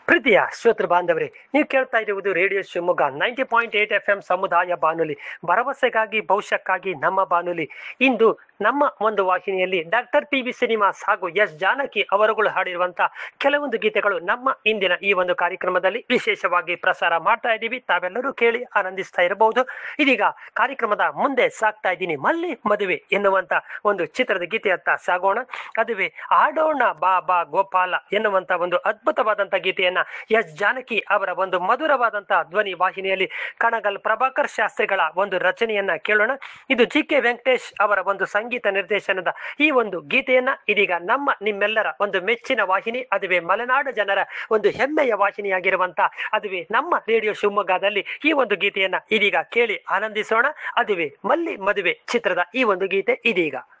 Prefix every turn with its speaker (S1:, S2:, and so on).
S1: ಪ್ರೀತಿಯ ಶ್ರೋತೃ ಬಾಂಧವರೇ ನೀವು ಕೇಳ್ತಾ ಇರುವುದು radio Shivamogga ninety point eight F M ಸಮುದಾಯ ಬಾನುಲಿ ಭರವಸೆಗಾಗಿ ಭವಿಷ್ಯಕ್ಕಾಗಿ ನಮ್ಮ ಬಾನುಲಿ ಇಂದು ನಮ್ಮ ಒಂದು ವಾಹಿನಿಯಲ್ಲಿ ಡಾಕ್ಟರ್ ಪಿ ಬಿ ಶ್ರೀನಿವಾಸ್ ಹಾಗೂ ಎಸ್ ಜಾನಕಿ ಅವರುಗಳು ಹಾಡಿರುವಂತಹ ಕೆಲವೊಂದು ಗೀತೆಗಳು ನಮ್ಮ ಇಂದಿನ ಈ ಒಂದು ಕಾರ್ಯಕ್ರಮದಲ್ಲಿ ವಿಶೇಷವಾಗಿ ಪ್ರಸಾರ ಮಾಡ್ತಾ ಇದ್ದೀವಿ ತಾವೆಲ್ಲರೂ ಕೇಳಿ ಆನಂದಿಸ್ತಾ ಇರಬಹುದು ಇದೀಗ ಕಾರ್ಯಕ್ರಮದ ಮುಂದೆ ಸಾಕ್ತಾ ಇದ್ದೀನಿ ಮಲ್ಲಿ ಮದುವೆ ಎನ್ನುವಂತ ಒಂದು ಚಿತ್ರದ ಗೀತೆಯತ್ತ ಸಾಗೋಣ ಅದುವೇ ಆಡೋಣ ಬಾ ಬಾ ಗೋಪಾಲ ಎನ್ನುವಂತ ಒಂದು ಅದ್ಭುತವಾದಂತ ಗೀತೆಯನ್ನ ಎಸ್ ಜಾನಕಿ ಅವರ ಒಂದು ಮಧುರವಾದಂತಹ ಧ್ವನಿ ವಾಹಿನಿಯಲ್ಲಿ ಕಣಗಲ್ ಪ್ರಭಾಕರ್ ಶಾಸ್ತ್ರಿಗಳ ಒಂದು ರಚನೆಯನ್ನ ಕೇಳೋಣ ಇದು ಜಿ ಕೆ ವೆಂಕಟೇಶ್ ಅವರ ಒಂದು ಸಂಗೀತ ನಿರ್ದೇಶನದ ಈ ಒಂದು ಗೀತೆಯನ್ನ ಇದೀಗ ನಮ್ಮ ನಿಮ್ಮೆಲ್ಲರ ಒಂದು ಮೆಚ್ಚಿನ ವಾಹಿನಿ ಅದುವೇ ಮಲೆನಾಡು ಜನರ ಒಂದು ಹೆಮ್ಮೆಯ ವಾಹಿನಿಯಾಗಿರುವಂತ ಅದುವೇ ನಮ್ಮ ರೇಡಿಯೋ ಶಿವಮೊಗ್ಗದಲ್ಲಿ ಈ ಒಂದು ಗೀತೆಯನ್ನ ಇದೀಗ ಕೇಳಿ ಆನಂದಿಸೋಣ ಅದುವೇ ಮಲ್ಲಿ ಮದುವೆ ಚಿತ್ರದ ಈ ಒಂದು ಗೀತೆ ಇದೀಗ